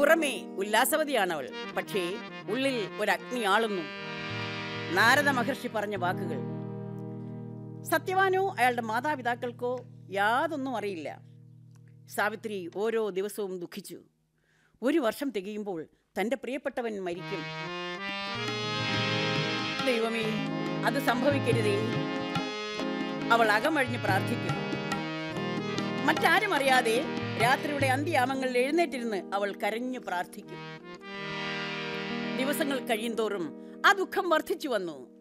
പുറമേ ഉല്ലാസവതിയാണവൾ പക്ഷേ ഉള്ളിൽ ഒരു അഗ്നി ആളുന്നു നാരദ മഹർഷി പറഞ്ഞ വാക്കുകൾ സത്യവാനോ അയാളുടെ മാതാപിതാക്കൾക്കോ യാതൊന്നും അറിയില്ല സാവിത്രി ഓരോ ദിവസവും ദുഃഖിച്ചു ഒരു വർഷം തികയുമ്പോൾ തൻ്റെ പ്രിയപ്പെട്ടവൻ മരിക്കും ദൈവമേ അത് സംഭവിക്കരുതേ അവൾ അകമഴിഞ്ഞ് പ്രാർത്ഥിക്കും മറ്റാരും അറിയാതെ രാത്രിയുടെ അന്ത്യയാമങ്ങളിൽ എഴുന്നേറ്റിരുന്ന് അവൾ കരഞ്ഞു പ്രാർത്ഥിക്കും ദിവസങ്ങൾ കഴിയുന്തോറും ആ ദുഃഖം വർദ്ധിച്ചു വന്നു